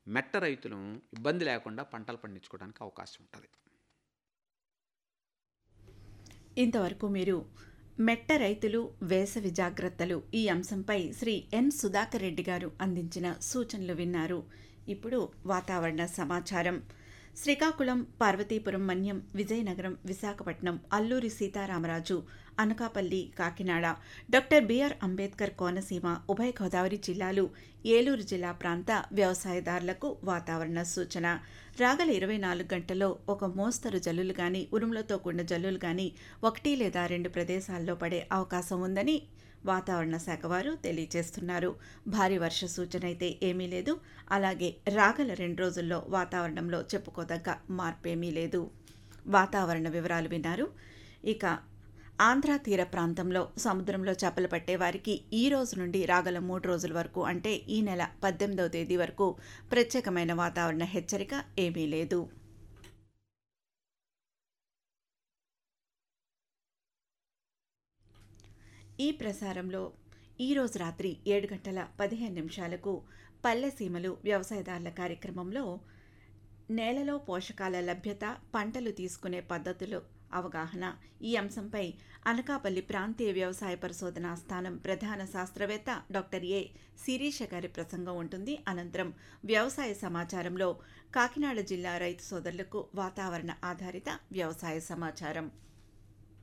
మెట్ట రైతులు ఇబ్బంది లేకుండా పంటలు పండించుకోవడానికి అవకాశం ఉంటుంది ఇంతవరకు మీరు మెట్ట రైతులు వేసవి జాగ్రత్తలు ఈ అంశంపై శ్రీ ఎన్ సుధాకర్ రెడ్డి గారు అందించిన సూచనలు విన్నారు ఇప్పుడు వాతావరణ సమాచారం శ్రీకాకుళం పార్వతీపురం మన్యం విజయనగరం విశాఖపట్నం అల్లూరి సీతారామరాజు అనకాపల్లి కాకినాడ డాక్టర్ బిఆర్ అంబేద్కర్ కోనసీమ ఉభయ గోదావరి జిల్లాలు ఏలూరు జిల్లా ప్రాంత వ్యవసాయదారులకు వాతావరణ సూచన రాగల ఇరవై నాలుగు గంటల్లో ఒక మోస్తరు జల్లులు గాని ఉరుములతో కూడిన జల్లులు గాని ఒకటి లేదా రెండు ప్రదేశాల్లో పడే అవకాశం ఉందని వాతావరణ శాఖ వారు తెలియజేస్తున్నారు భారీ వర్ష సూచన అయితే ఏమీ లేదు అలాగే రాగల రెండు రోజుల్లో వాతావరణంలో చెప్పుకోదగ్గ మార్పేమీ లేదు వాతావరణ వివరాలు విన్నారు ఇక ఆంధ్ర తీర ప్రాంతంలో సముద్రంలో చేపలు పట్టే వారికి ఈ రోజు నుండి రాగల మూడు రోజుల వరకు అంటే ఈ నెల పద్దెనిమిదవ తేదీ వరకు ప్రత్యేకమైన వాతావరణ హెచ్చరిక ఏమీ లేదు ఈ ప్రసారంలో ఈరోజు రాత్రి ఏడు గంటల పదిహేను నిమిషాలకు పల్లెసీమలు వ్యవసాయదారుల కార్యక్రమంలో నేలలో పోషకాల లభ్యత పంటలు తీసుకునే పద్ధతులు అవగాహన ఈ అంశంపై అనకాపల్లి ప్రాంతీయ వ్యవసాయ పరిశోధనా స్థానం ప్రధాన శాస్త్రవేత్త డాక్టర్ ఏ శిరీష గారి ప్రసంగం ఉంటుంది అనంతరం వ్యవసాయ సమాచారంలో కాకినాడ జిల్లా రైతు సోదరులకు వాతావరణ ఆధారిత వ్యవసాయ సమాచారం